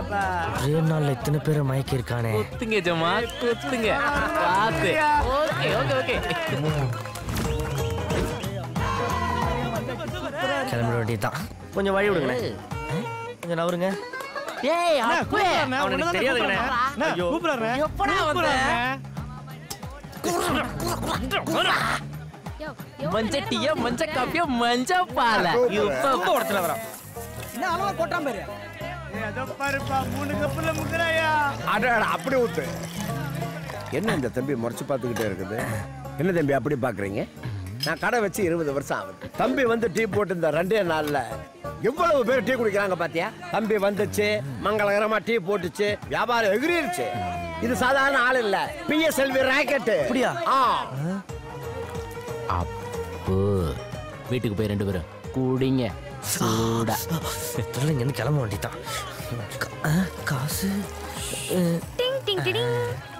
தாத்தா ஒரே நாள்ல இத்தனை பேரை மயக்கி இருக்கானே குத்துங்க ஜமா குத்துங்க பாத்து ஓகே ஓகே ஓகே கிளம்பிட வேண்டியதுதான் கொஞ்சம் வழி விடுங்க கொஞ்சம் நவருங்க ஏய் அப்பே அவனுக்கு தெரியாதுங்கண்ணே ஐயோ கூப்பிடுறேன் எப்படா வந்த மஞ்சட்டிய மஞ்ச காப்பிய மஞ்ச பால இப்ப இடத்துல வரான் என்ன அளவா கொட்டாம பாரு ஏதோ பாருப்பா மூணு கப்புல முக்குறாயா அடடா அப்படி ஊத்து என்ன இந்த தம்பி முறைச்சு பார்த்துக்கிட்டே இருக்குது என்ன தம்பி அப்படி பார்க்குறீங்க நான் கடை வச்சு இருபது வருஷம் ஆகுது தம்பி வந்து டீ போட்டு இந்த ரெண்டே நாள்ல எவ்வளவு பேர் டீ குடிக்கிறாங்க பாத்தியா தம்பி வந்துச்சு மங்களகரமா டீ போட்டுச்சு வியாபாரம் எகிரிருச்சு இது சாதாரண ஆள் இல்ல பிஎஸ்எல்வி ராக்கெட் அப்படியா? ஆ அப்போ வீட்டுக்கு போய் ரெண்டு பேரும் குடிங்க சூடா முதல்ல இங்கேருந்து கிளம்ப வேண்டியதுதான் ஆ, காசு டிங் டிங் டிடிங்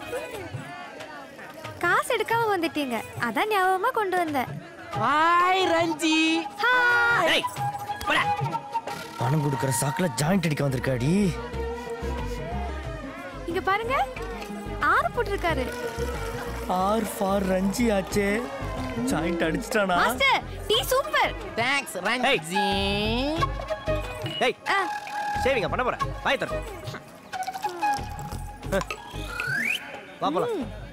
காசு எடுக்காம வந்துட்டீங்க அதான் ஞாபகமா கொண்டு வந்தேன் ஹாய் ரஞ்சி ஏய், போடா. பணம் கொடுக்குற சாக்குல ஜாயிண்ட் அடிக்க வந்திருக்காடி இங்க பாருங்க ஆறு போட்டிருக்காரு ஆர் ஃபார் ரஞ்சி ஆச்சே ஜாயிண்ட் அடிச்சிட்டானா master tea super thanks Ranji ஏய் சேவிங்க பண்ண போறேன் வாய் தர வா போலாம்